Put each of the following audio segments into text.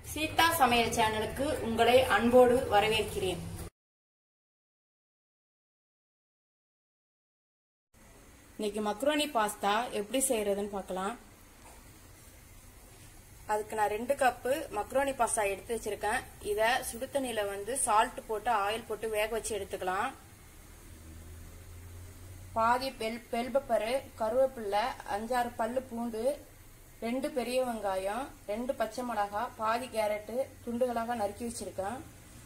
சீதா சமையல் சேனலுக்கு உங்களை அன்போடு வரவேற்கிறேன் இன்னைக்கு மக்ரோனி பாஸ்தா எப்படி செய்யறதுன்னு பார்க்கலாம் அதுக்கு நான் ரெண்டு கப்பு மக்ரோனி பாஸ்தா எடுத்து வச்சிருக்கேன் இத சுடு தண்ணியில வந்து சால்ட் போட்டு ஆயில் போட்டு வேக வச்சு எடுத்துக்கலாம் பாதி பெல் பெல் பெப்பரு கருவேப்பிலை அஞ்சாறு பல்லு பூண்டு ரெண்டு பெரிய வெங்காயம் ரெண்டு பச்சை மிளகா பாதி கேரட்டு துண்டுகளாக நறுக்கி வச்சிருக்கேன்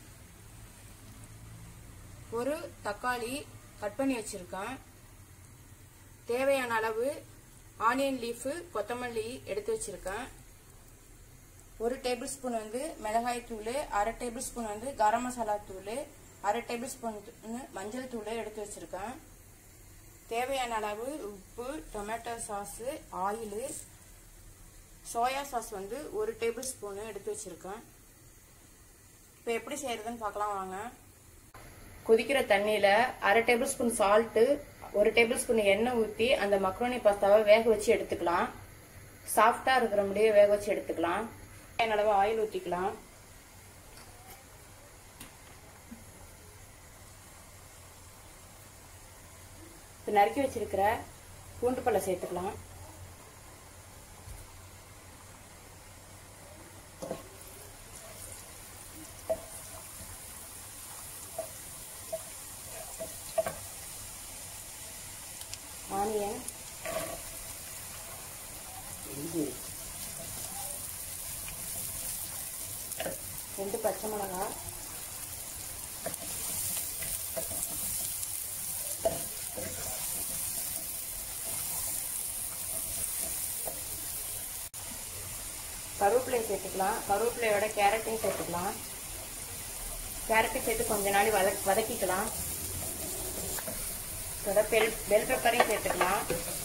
ஒரு தக்காளி கட் பண்ணி வச்சிருக்கேன் தேவையான அளவு ஆனியன் லீஃபு கொத்தமல்லி எடுத்து வச்சிருக்கேன் ஒரு டேபிள் ஸ்பூன் வந்து மிளகாய் தூள் அரை டேபிள் ஸ்பூன் வந்து கரம் மசாலா தூள் அரை டேபிள் ஸ்பூன் மஞ்சள் தூள் எடுத்து வச்சிருக்கேன் தேவையான அளவு உப்பு tomato sauce oil soya sauce வந்து ஒரு டேபிள் ஸ்பூனு எடுத்து வச்சிருக்கேன் இப்போ எப்படி செய்யறதுன்னு பார்க்கலாம் வாங்க கொதிக்கிற தண்ணியில அரை டேபிள் ஸ்பூன் சால்ட்டு ஒரு டேபிள் ஸ்பூன் எண்ணெய் ஊற்றி அந்த மக்ரோனி பாஸ்தாவை வேக வச்சு எடுத்துக்கலாம் சாஃப்டா இருக்கிற முடிய வேக வச்சு எடுத்துக்கலாம் தேவையான அளவு ஆயில் ஊற்றிக்கலாம் இப்போ நறுக்கி வச்சிருக்கிற பூண்டு பழம் சேர்த்துக்கலாம் ஆனியன் ரெண்டு பச்சை மிளகாய் கருவேப்பிலையை சேர்த்துக்கலாம் கருவேப்பிலையோட கேரட்டையும் சேர்த்துக்கலாம் கேரட்டையும் சேர்த்து கொஞ்ச நாள் வத வதக்கிக்கலாம் இதோட பெல் பெல் பெப்பரையும் சேர்த்துக்கலாம்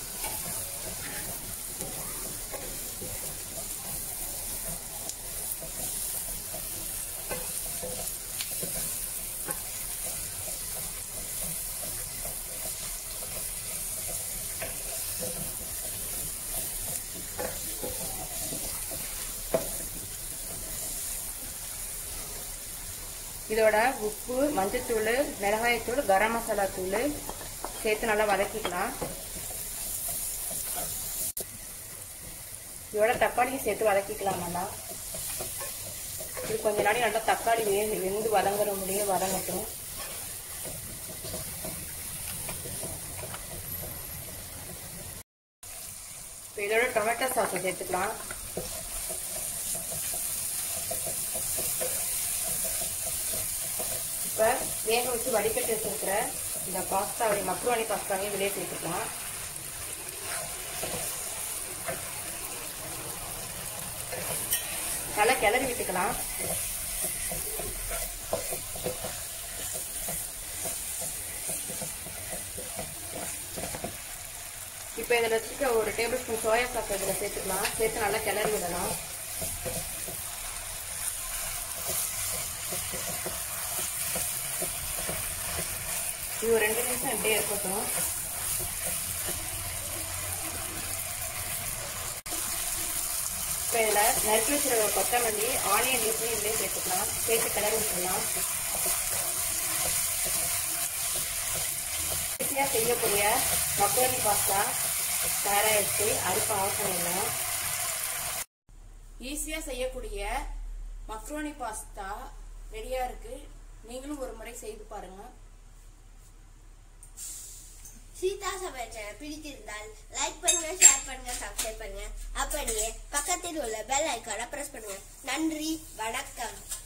இதோட உப்பு மஞ்சத்தூள் மிளகாயத்தூள் கரம் மசாலா தூள் சேர்த்து நல்லா வதக்கிக்கலாம் இதோட தக்காளியும் சேர்த்து வதக்கிக்கலாம் நல்லா இது கொஞ்ச நாளைக்கு நல்லா தக்காளி வே வெந்து வதங்குற முடியும் வதங்கட்டும் இதோட டொமேட்டோ சாஸை சேர்த்துக்கலாம் இப்போ வேக வச்சு வடிகட்டி வச்சிருக்கிற இந்த பாஸ்தாவை மக்ரோனி பாஸ்தாவையும் வெளியே சேர்த்துக்கலாம் நல்லா கிளறி விட்டுக்கலாம் இப்போ இதில் வச்சுக்க ஒரு டேபிள் ஸ்பூன் சோயா சாஸ் இதில் சேர்த்துக்கலாம் சேர்த்து நல்லா கிளறி விடலாம் இது ஒரு ரெண்டு நிமிஷம் இப்படியே இருக்கட்டும் இப்போ இதில் நறுக்கி வச்சிருக்க கொத்தமல்லி ஆனியன் லீஃபையும் இப்படியே சேர்த்துக்கலாம் சேர்த்து கிளறி விட்டுக்கலாம் ஈஸியாக செய்யக்கூடிய மக்ரோனி பாஸ்தா தயாராகிடுச்சு அடுப்பு ஆஃப் பண்ணிடலாம் ஈஸியாக செய்யக்கூடிய மக்ரோனி பாஸ்தா ரெடியாக இருக்கு நீங்களும் ஒரு முறை செய்து பாருங்கள் சீதா சமையல் சேனல் பிடித்திருந்தால் லைக் பண்ணுங்க ஷேர் பண்ணுங்க சப்ஸ்கிரைப் பண்ணுங்க அப்படியே பக்கத்தில் உள்ள பெல் ஐக்கானை பிரஸ் பண்ணுங்க நன்றி வணக்கம்